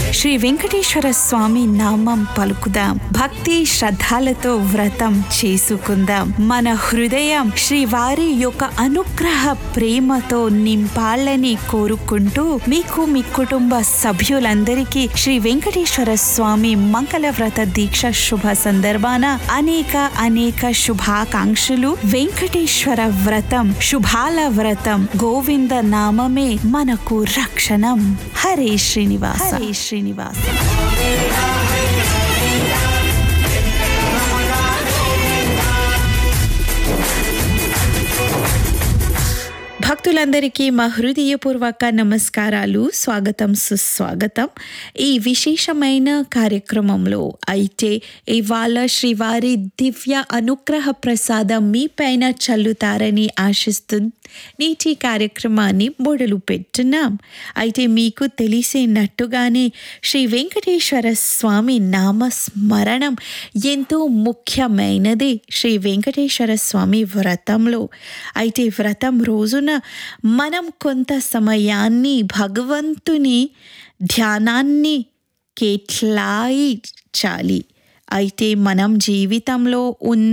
శ్రీ వెంకటేశ్వర స్వామి నామం పలుకుదాం భక్తి శ్రద్ధలతో వ్రతం చేసుకుందాం మన హృదయం శ్రీవారి యొక్క అనుగ్రహ ప్రేమతో నింపాలని కోరుకుంటూ మీకు మీ కుటుంబ సభ్యులందరికీ శ్రీ వెంకటేశ్వర స్వామి మంగళ వ్రత దీక్ష శుభ సందర్భాన అనేక అనేక శుభాకాంక్షలు వెంకటేశ్వర వ్రతం శుభాల వ్రతం గోవింద నామమే మనకు రక్షణం హరే శ్రీనివాస హరే శ్రీనివాస భక్తులందరికీ మా హృదయపూర్వక నమస్కారాలు స్వాగతం సుస్వాగతం ఈ విశేషమైన కార్యక్రమంలో అయితే ఇవాళ శ్రీవారి దివ్య అనుగ్రహ ప్రసాదం మీ పైన చల్లుతారని ఆశిస్తూ నేటి కార్యక్రమాన్ని మొదలు పెట్టున్నాం అయితే మీకు తెలిసినట్టుగానే శ్రీ వెంకటేశ్వర స్వామి నామస్మరణం ఎంతో ముఖ్యమైనది శ్రీ వెంకటేశ్వర స్వామి వ్రతంలో అయితే వ్రతం రోజున మనం కొంత సమయాన్ని భగవంతుని ధ్యానాన్ని కేట్లాయించాలి అయితే మనం జీవితంలో ఉన్న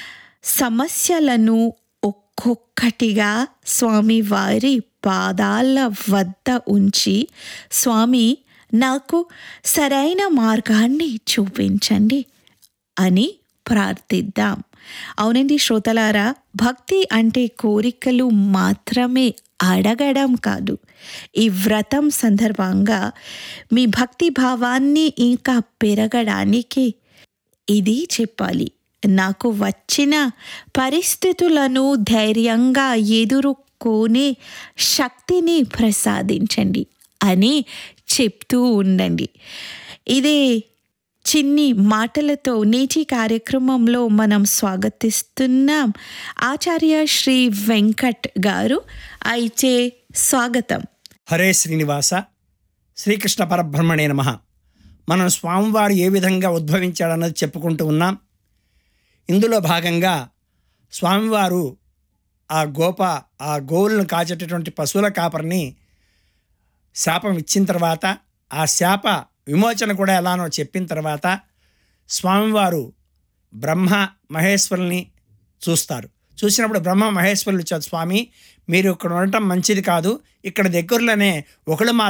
సమస్యలను ఒక్కొక్కటిగా స్వామి వారి పాదాల వద్ద ఉంచి స్వామి నాకు సరైన మార్గాన్ని చూపించండి అని ప్రార్థిద్దాం అవునండి శ్రోతలారా భక్తి అంటే కోరికలు మాత్రమే అడగడం కాదు ఈ వ్రతం సందర్భంగా మీ భక్తి భావాన్ని ఇంకా పెరగడానికి ఇది చెప్పాలి నాకు వచ్చిన పరిస్థితులను ధైర్యంగా ఎదుర్కొనే శక్తిని ప్రసాదించండి అని చెప్తూ ఉండండి ఇదే చిన్ని మాటలతో నేటి కార్యక్రమంలో మనం స్వాగతిస్తున్నాం ఆచార్య శ్రీ వెంకట్ గారు అయితే స్వాగతం హరే శ్రీనివాస శ్రీకృష్ణ పరబ్రహ్మణే నమ మనం స్వామివారు ఏ విధంగా ఉద్భవించాడన్నది చెప్పుకుంటూ ఉన్నాం ఇందులో భాగంగా స్వామివారు ఆ గోప ఆ గోవులను కాచేటటువంటి పశువుల కాపరిని శాపం ఇచ్చిన తర్వాత ఆ శాప విమోచన కూడా ఎలానో చెప్పిన తర్వాత స్వామివారు బ్రహ్మ మహేశ్వరుల్ని చూస్తారు చూసినప్పుడు బ్రహ్మ మహేశ్వరులు వచ్చారు స్వామి మీరు ఇక్కడ ఉండటం మంచిది కాదు ఇక్కడ దగ్గరలోనే ఒకళ్ళు మా